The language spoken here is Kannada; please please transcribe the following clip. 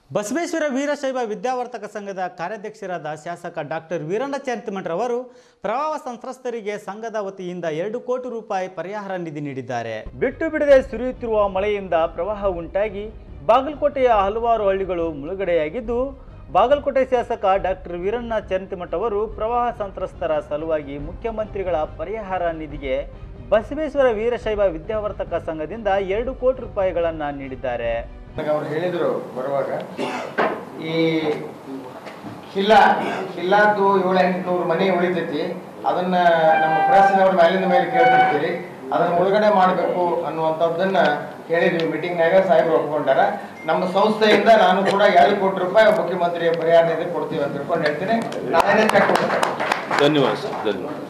ಬಸವೇಶ್ವರ ವೀರಶೈವ ವಿದ್ಯಾವರ್ತಕ ಸಂಘದ ಕಾರ್ಯಾಧ್ಯಕ್ಷರಾದ ಶಾಸಕ ಡಾಕ್ಟರ್ ವೀರಣ್ಣ ಚಂತಿಮಠರವರು ಪ್ರವಾಹ ಸಂತ್ರಸ್ತರಿಗೆ ಸಂಘದ ವತಿಯಿಂದ ಎರಡು ಕೋಟಿ ರೂಪಾಯಿ ಪರಿಹಾರ ನಿಧಿ ನೀಡಿದ್ದಾರೆ ಬಿಟ್ಟು ಬಿಡದೆ ಸುರಿಯುತ್ತಿರುವ ಮಳೆಯಿಂದ ಪ್ರವಾಹ ಉಂಟಾಗಿ ಬಾಗಲಕೋಟೆಯ ಹಲವಾರು ಹಳ್ಳಿಗಳು ಮುಳುಗಡೆಯಾಗಿದ್ದು ಬಾಗಲಕೋಟೆ ಶಾಸಕ ಡಾಕ್ಟರ್ ವೀರಣ್ಣ ಚಂತಿಮಠ ಅವರು ಪ್ರವಾಹ ಸಂತ್ರಸ್ತರ ಸಲುವಾಗಿ ಮುಖ್ಯಮಂತ್ರಿಗಳ ಪರಿಹಾರ ನಿಧಿಗೆ ಬಸವೇಶ್ವರ ವೀರಶೈವ ವಿದ್ಯಾವರ್ತಕ ಸಂಘದಿಂದ ಎರಡು ಕೋಟಿ ರೂಪಾಯಿಗಳನ್ನು ನೀಡಿದ್ದಾರೆ ನನಗೆ ಅವ್ರು ಹೇಳಿದರು ಬರುವಾಗ ಈ ಕಿಲ್ಲಾ ಕಿಲ್ಲಾದ್ದು ಏಳು ಎಂಟುನೂರು ಮನೆ ಉಳಿತೈತಿ ಅದನ್ನ ನಮ್ಮ ಪ್ರೆಸ್ನವ್ರ ಮೇಲಿಂದ ಮೇಲೆ ಕೇಳ್ತಿರ್ತೀರಿ ಅದನ್ನ ಮುಳುಗಡೆ ಮಾಡಬೇಕು ಅನ್ನುವಂಥದ್ದನ್ನ ಹೇಳಿದ್ವಿ ಮೀಟಿಂಗ್ನಾಗ ಸಾಹೇಬ್ರು ಒಪ್ಕೊಂಡಾರ ನಮ್ಮ ಸಂಸ್ಥೆಯಿಂದ ನಾನು ಕೂಡ ಎರಡು ಕೋಟಿ ರೂಪಾಯಿ ಮುಖ್ಯಮಂತ್ರಿಯ ಪರಿಹಾರ ನಿಧಿ ಕೊಡ್ತೀವಿ ಅಂತ ತಿಳ್ಕೊಂಡು ಹೇಳ್ತೀನಿ ನಾನೇ ಚೆಕ್ ಕೊಡ್ತೇನೆ ಧನ್ಯವಾದ ಸರ್ ಧನ್ಯವಾದ